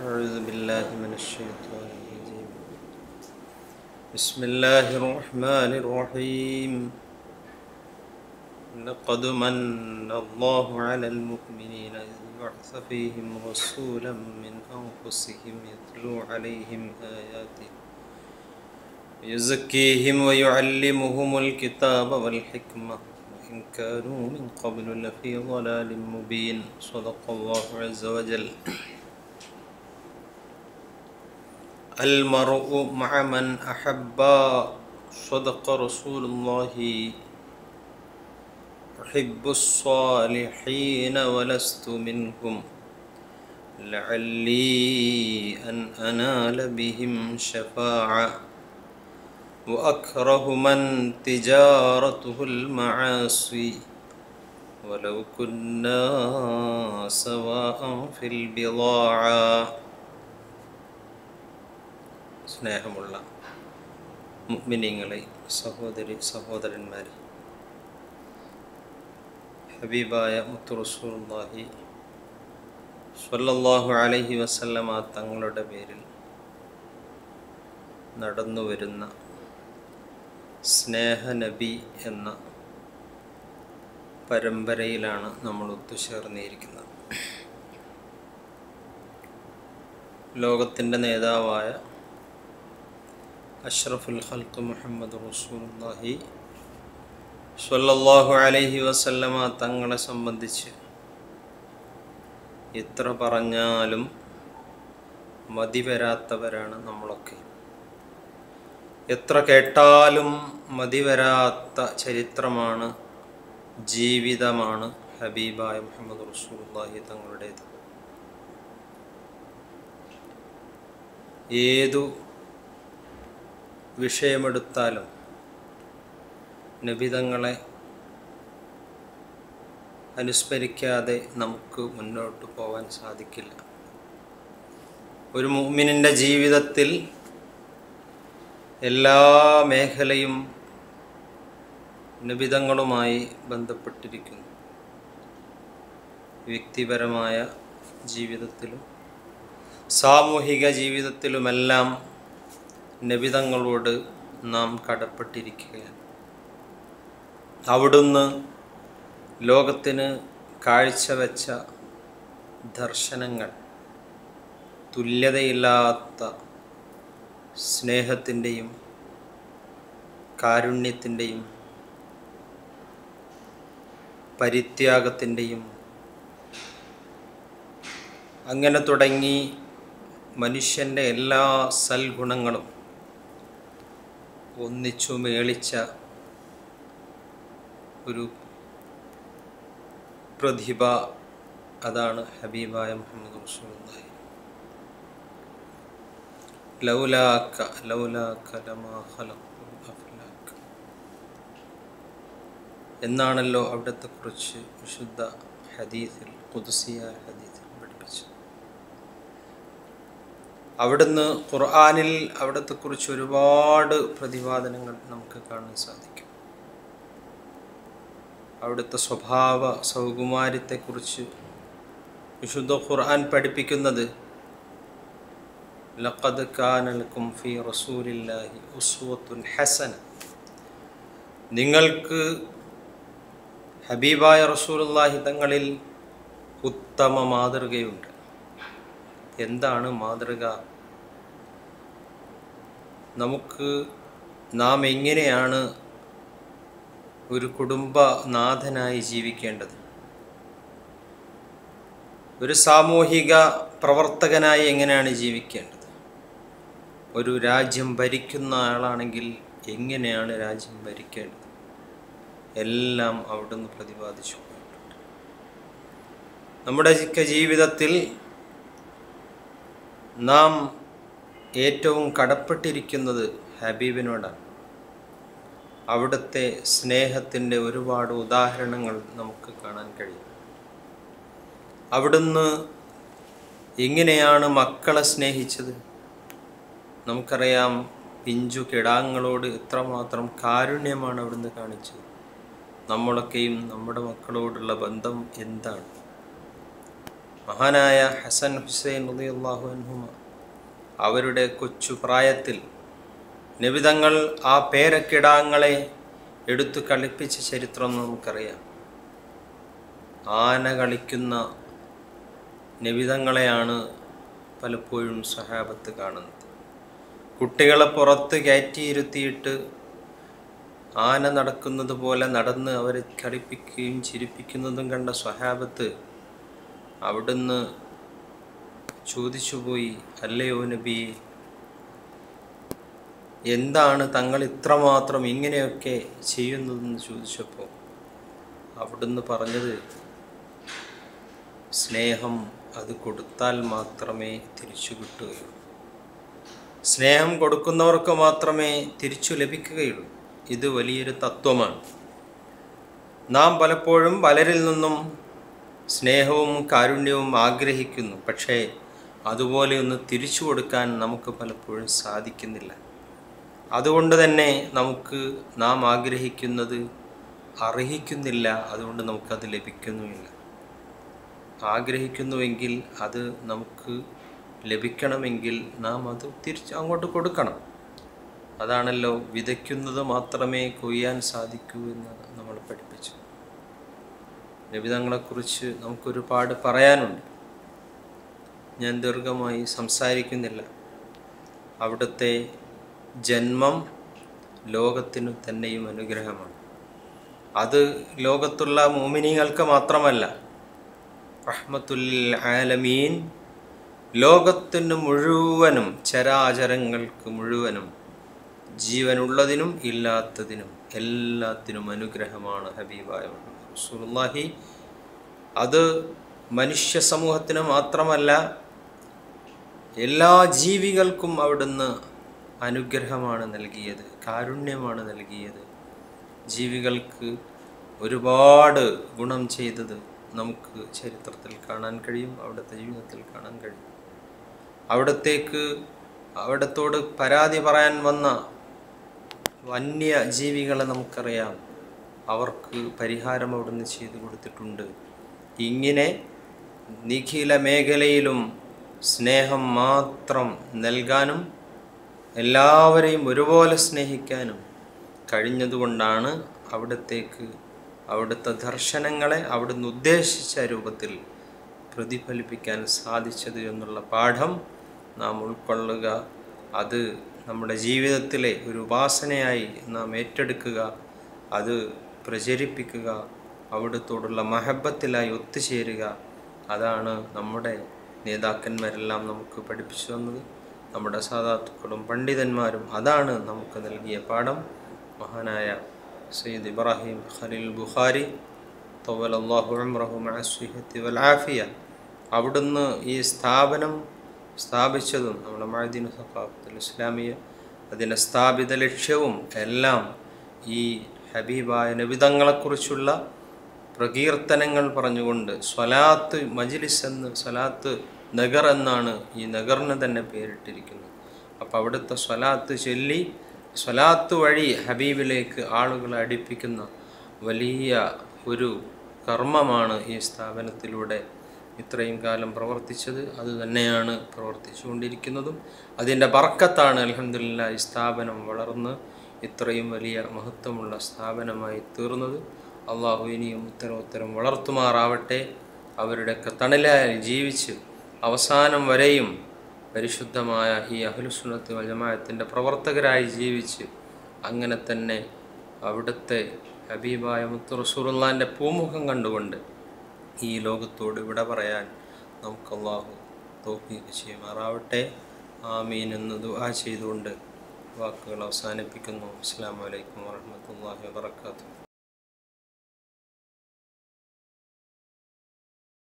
أعوذ بالله من الشيطان الرجيم بسم الله الرحمن الرحيم لقد من الله على المؤمنين إذ بعث فيهم رسولا من أنفسهم يتلو عليهم آياته ويزكيهم ويعلمهم الكتاب والحكمة وإن كانوا من قبل لفي ضلال مبين صدق الله عز وجل المرء مع من أحبا صدق رسول الله أحب الصالحين ولست منهم لعلي أن أنال بهم شفاعة وأكره من تجارته المعاصي ولو كنا سواء في البضاعة സ്നേഹമുള്ള മുഗ്മിനിങ്ങളെ സഹോദരി സഹോദരന്മാരെ ഹബീബായ മുത്തു റസൂലുള്ളാഹി സ്വല്ലല്ലാഹു അലൈഹി വസല്ലമ തങ്ങളുടെ പേരിൽ നടന്നു വരുന്ന സ്നേഹനബി എന്ന പരമ്പരയിലാണ് നമ്മൾ ഒത്തുചേർന്നിരിക്കുന്നത് ലോകത്തിൻ്റെ നേതാവായ അഷ്റഫുൽ ഖൽക്ക് മുഹമ്മദ് റസൂലുള്ളാഹി സ്വല്ലല്ലാഹു അലൈഹി വസല്ലമ തങ്ങളെ സംബന്ധിച്ച് എത്ര പറഞ്ഞാലും മതി വരാത്തവരാണ് നമ്മളൊക്കെ എത്ര കേട്ടാലും മതി വരാത്ത ചരിത്രമാണ് ജീവിതമാണ് ഹബീബായ മുഹമ്മദ് റസൂലുള്ളാഹി തങ്ങളുടേത് ഏതു വിഷയമെടുത്താലും നബിതങ്ങളെ അനുസ്മരിക്കാതെ നമുക്ക് മുന്നോട്ട് പോകാൻ സാധിക്കില്ല ഒരു മുഅ്മിനിൻ്റെ ജീവിതത്തിൽ എല്ലാ മേഖലയും നബിതങ്ങളുമായി ബന്ധപ്പെട്ടിരിക്കുന്നു വ്യക്തിപരമായ ജീവിതത്തിലും സാമൂഹിക ജീവിതത്തിലുമെല്ലാം നബിതങ്ങളോട് നാം കടപ്പെട്ടിരിക്കുകയാണ് അവിടുന്ന് ലോകത്തിന് കാഴ്ചവെച്ച ദർശനങ്ങൾ തുല്യതയില്ലാത്ത സ്നേഹത്തിൻ്റെയും കാരുണ്യത്തിൻ്റെയും പരിത്യാഗത്തിൻ്റെയും അങ്ങനെ തുടങ്ങി മനുഷ്യൻ്റെ എല്ലാ സൽഗുണങ്ങളും ഒന്നിച്ചു മേളിച്ച ഒരു പ്രതിഭ അതാണ് ഹബീബായ മുഹമ്മദ് റസൂലുള്ളാഹി ലൗലാക്ക ലൗലാക്ക ലമാ ഖലഖുൽ അഫ്ലാക്ക എന്നാണല്ലോ അവിടത്തെ കുറിച്ച് വിശുദ്ധ ഹദീസിൽ കുദ്സിയ ഹദീസിൽ പഠിപ്പിച്ചത് അവിടുന്ന് ഖുർആാനിൽ അവിടത്തെ കുറിച്ച് ഒരുപാട് പ്രതിപാദനങ്ങൾ നമുക്ക് കാണാൻ സാധിക്കും അവിടുത്തെ സ്വഭാവ സൗകുമാര്യത്തെക്കുറിച്ച് വിശുദ്ധ ഖുർആൻ പഠിപ്പിക്കുന്നത് ലഖദ് കാനലക്കും ഫി റസൂലില്ലാഹി ഉസ്വത്തുൻ ഹസന നിങ്ങൾക്ക് ഹബീബായ റസൂലുള്ളാഹി തങ്ങളിൽ ഉത്തമ മാതൃകയുണ്ട് എന്താണ് മാതൃക നമുക്ക് നാം എങ്ങനെയാണ് ഒരു കുടുംബനാഥനായി ജീവിക്കേണ്ടത് ഒരു സാമൂഹിക പ്രവർത്തകനായി എങ്ങനെയാണ് ജീവിക്കേണ്ടത് ഒരു രാജ്യം ഭരിക്കുന്ന ആളാണെങ്കിൽ എങ്ങനെയാണ് രാജ്യം ഭരിക്കേണ്ടത് എല്ലാം അവിടുന്ന് പ്രതിപാദിച്ചു നമ്മുടെ ജീവിതത്തിൽ നാം ഏറ്റവും കടപ്പെട്ടിരിക്കുന്നത് ഹബീബിനോടാണ് അവിടുത്തെ സ്നേഹത്തിൻ്റെ ഒരുപാട് ഉദാഹരണങ്ങൾ നമുക്ക് കാണാൻ കഴിയും അവിടുന്ന് എങ്ങനെയാണ് മക്കളെ സ്നേഹിച്ചത് നമുക്കറിയാം പിഞ്ചു കിടാങ്ങളോട് എത്രമാത്രം കാരുണ്യമാണ് അവിടുന്ന് കാണിച്ചത് നമ്മളൊക്കെയും നമ്മുടെ മക്കളോടുള്ള ബന്ധം എന്താണ് മഹാനായ ഹസൻ ഹുസൈൻ റളിയല്ലാഹു അൻഹുമ അവരുടെ കൊച്ചു പ്രായത്തിൽ നിബിതങ്ങൾ ആ പേരക്കിടാങ്ങളെ എടുത്തു കളിപ്പിച്ച ചരിത്രം നമുക്കറിയാം ആന കളിക്കുന്ന നിബിതങ്ങളെയാണ് പലപ്പോഴും സഹാബത്ത് കാണുന്നത് കുട്ടികളെ പുറത്ത് കയറ്റിയിരുത്തിയിട്ട് ആന നടക്കുന്നത് പോലെ നടന്ന് അവരെ കളിപ്പിക്കുകയും ചിരിപ്പിക്കുന്നതും കണ്ട സ്വഹാബത്ത് അവിടുന്ന് ചോദിച്ചുപോയി അല്ലയോ നബിയെ എന്താണ് തങ്ങൾ ഇത്രമാത്രം ഇങ്ങനെയൊക്കെ ചെയ്യുന്നതെന്ന് ചോദിച്ചപ്പോൾ അവിടുന്ന് പറഞ്ഞത് സ്നേഹം അത് കൊടുത്താൽ മാത്രമേ തിരിച്ചു കിട്ടുകയുള്ളൂ സ്നേഹം കൊടുക്കുന്നവർക്ക് മാത്രമേ തിരിച്ചു ലഭിക്കുകയുള്ളൂ ഇത് വലിയൊരു തത്വമാണ് നാം പലപ്പോഴും പലരിൽ നിന്നും സ്നേഹവും കാരുണ്യവും ആഗ്രഹിക്കുന്നു പക്ഷേ അതുപോലെ ഒന്ന് തിരിച്ചു കൊടുക്കാൻ നമുക്ക് പലപ്പോഴും സാധിക്കുന്നില്ല അതുകൊണ്ട് തന്നെ നമുക്ക് നാം ആഗ്രഹിക്കുന്നത് അർഹിക്കുന്നില്ല അതുകൊണ്ട് നമുക്കത് ലഭിക്കുന്നുമില്ല ആഗ്രഹിക്കുന്നുവെങ്കിൽ അത് നമുക്ക് ലഭിക്കണമെങ്കിൽ നാം അത് തിരിച്ച് അങ്ങോട്ട് കൊടുക്കണം അതാണല്ലോ വിതയ്ക്കുന്നത് മാത്രമേ കൊയ്യാൻ സാധിക്കൂ എന്ന് നമ്മൾ പഠിപ്പിച്ചു ലഭിതങ്ങളെക്കുറിച്ച് നമുക്കൊരുപാട് പറയാനുണ്ട് ഞാൻ ദീർഘമായി സംസാരിക്കുന്നില്ല അവിടുത്തെ ജന്മം ലോകത്തിനു തന്നെയും അനുഗ്രഹമാണ് അത് ലോകത്തുള്ള മോമിനികൾക്ക് മാത്രമല്ല റഹ്മത്തുൽ ആലമീൻ ലോകത്തിന് മുഴുവനും ചരാചരങ്ങൾക്ക് മുഴുവനും ജീവനുള്ളതിനും ഇല്ലാത്തതിനും എല്ലാത്തിനും അനുഗ്രഹമാണ് ഹബീബായ റസൂലുള്ളാഹി അത് മനുഷ്യ സമൂഹത്തിന് മാത്രമല്ല എല്ലാ ജീവികൾക്കും അവിടുന്ന് അനുഗ്രഹമാണ് നൽകിയത് കാരുണ്യമാണ് നൽകിയത് ജീവികൾക്ക് ഒരുപാട് ഗുണം ചെയ്തത് നമുക്ക് ചരിത്രത്തിൽ കാണാൻ കഴിയും അവിടുത്തെ ജീവിതത്തിൽ കാണാൻ കഴിയും അവിടത്തേക്ക് അവിടത്തോട് പരാതി പറയാൻ വന്ന വന്യ ജീവികളെ നമുക്കറിയാം അവർക്ക് പരിഹാരം അവിടുന്ന് ചെയ്തു കൊടുത്തിട്ടുണ്ട് ഇങ്ങനെ നിഖില മേഖലയിലും സ്നേഹം മാത്രം നൽകാനും എല്ലാവരെയും ഒരുപോലെ സ്നേഹിക്കാനും കഴിഞ്ഞതുകൊണ്ടാണ് അവിടത്തേക്ക് അവിടുത്തെ ദർശനങ്ങളെ അവിടുന്ന് ഉദ്ദേശിച്ച രൂപത്തിൽ പ്രതിഫലിപ്പിക്കാൻ സാധിച്ചത് എന്നുള്ള പാഠം നാം ഉൾക്കൊള്ളുക അത് നമ്മുടെ ജീവിതത്തിലെ ഒരു ഉപാസനയായി നാം ഏറ്റെടുക്കുക അത് പ്രചരിപ്പിക്കുക അവിടുത്തോടുള്ള മഹബത്തിലായി ഒത്തുചേരുക അതാണ് നമ്മുടെ നേതാക്കന്മാരെല്ലാം നമുക്ക് പഠിപ്പിച്ചു തന്നത് നമ്മുടെ സാധാത്തുക്കളും പണ്ഡിതന്മാരും അതാണ് നമുക്ക് നൽകിയ പാഠം മഹാനായ സയ്യിദ് ഇബ്രാഹിം ഖലീൽ ബുഖാരി തവലല്ലാഹു ഉംറഹു മഅസ്വിഹത്തി വൽ ആഫിയ അവിടുന്ന് ഈ സ്ഥാപനം സ്ഥാപിച്ചതും നമ്മുടെ മഴദീൻ സഖാഫത്തുൽ ഇസ്ലാമിയ അതിൻ്റെ സ്ഥാപിത ലക്ഷ്യവും എല്ലാം ഈ ഹബീബായ നബിതങ്ങളെക്കുറിച്ചുള്ള പ്രകീർത്തനങ്ങൾ പറഞ്ഞുകൊണ്ട് സ്വലാത്ത് മജ്ലിസ് എന്ന് സ്വലാത്ത് നഗർ എന്നാണ് ഈ നഗറിന് തന്നെ പേരിട്ടിരിക്കുന്നത് അപ്പോൾ അവിടുത്തെ സ്വലാത്ത് ചൊല്ലി സ്വലാത്ത് വഴി ഹബീബിലേക്ക് ആളുകളെ അടുപ്പിക്കുന്ന വലിയ ഒരു കർമ്മമാണ് ഈ സ്ഥാപനത്തിലൂടെ ഇത്രയും കാലം പ്രവർത്തിച്ചത് അത് തന്നെയാണ് പ്രവർത്തിച്ചുകൊണ്ടിരിക്കുന്നതും അതിൻ്റെ ബർക്കത്താണ് അലഹമില്ല ഈ സ്ഥാപനം വളർന്ന് ഇത്രയും വലിയ മഹത്വമുള്ള സ്ഥാപനമായി തീർന്നത് അള്ളാഹു ഇനിയും ഉത്തരോത്തരം വളർത്തുമാറാവട്ടെ അവരുടെയൊക്കെ തണലായി ജീവിച്ച് അവസാനം വരെയും പരിശുദ്ധമായ ഈ അഹ്ലുസുന്നത്ത് വജമായത്തിൻ്റെ പ്രവർത്തകരായി ജീവിച്ച് അങ്ങനെ തന്നെ അവിടുത്തെ ഹബീബായ മുത്തു റസൂറുല്ലാൻ്റെ പൂമുഖം കണ്ടുകൊണ്ട് ഈ ലോകത്തോട് വിട പറയാൻ നമുക്ക് അള്ളാഹു തോഫീക്ക് ചെയ്യുമാറാവട്ടെ ആമീൻ എന്ന് ദുആ ചെയ്തുകൊണ്ട് വാക്കുകൾ അവസാനിപ്പിക്കുന്നു അസ്സാം വലൈക്കും വാഹമത്തല്ലാഹി വാബർക്കാത്തു